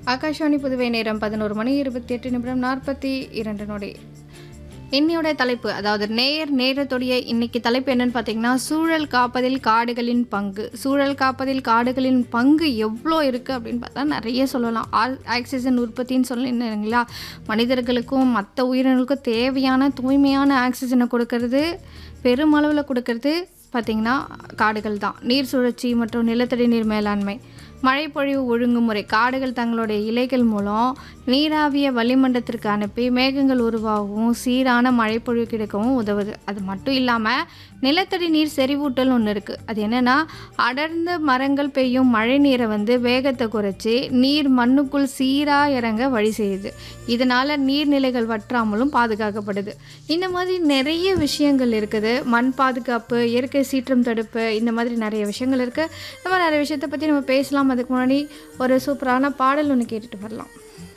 ஆகாஷவாணி புதுவை நேரம் பதினோரு மணி இருபத்தி எட்டு நிமிடம் நாற்பத்தி இரண்டு நொடி இன்னையோட தலைப்பு அதாவது நேர் நேரத்துடைய இன்னைக்கு தலைப்பு என்னன்னு பார்த்தீங்கன்னா சூழல் காப்பதில் காடுகளின் பங்கு சூழல் காப்பதில் காடுகளின் பங்கு எவ்வளோ இருக்குது அப்படின்னு பார்த்தா நிறைய சொல்லலாம் ஆல் ஆக்சிஜன் உற்பத்தின்னு சொல்லிங்களா மனிதர்களுக்கும் மற்ற உயிரினங்களுக்கும் தேவையான தூய்மையான ஆக்சிஜனை கொடுக்கறது பெருமளவில் கொடுக்கறது பார்த்திங்கன்னா காடுகள் தான் நீர் சுழற்சி மற்றும் நிலத்தடி நீர் மேலாண்மை மழைப்பொழிவு ஒழுங்குமுறை காடுகள் தங்களுடைய இலைகள் மூலம் நீராவிய வளிமண்டலத்திற்கு அனுப்பி மேகங்கள் உருவாகவும் சீரான மழைப்பொழிவு கிடைக்கவும் உதவுது அது மட்டும் இல்லாமல் நிலத்தடி நீர் செறிவூட்டல் ஒன்று இருக்குது அது என்னென்னா அடர்ந்த மரங்கள் பெய்யும் மழை நீரை வந்து வேகத்தை குறைச்சி நீர் மண்ணுக்குள் சீராக இறங்க வழி செய்யுது இதனால் நீர்நிலைகள் வற்றாமலும் பாதுகாக்கப்படுது இந்த மாதிரி நிறைய விஷயங்கள் இருக்குது மண் பாதுகாப்பு இயற்கை சீற்றம் தடுப்பு இந்த மாதிரி நிறைய விஷயங்கள் இருக்குது இந்த மாதிரி நிறைய விஷயத்தை பற்றி நம்ம பேசலாம் அதுக்கு முன்னாடி ஒரு சூப்பரான பாடல் ஒன்று கேட்டுட்டு வரலாம்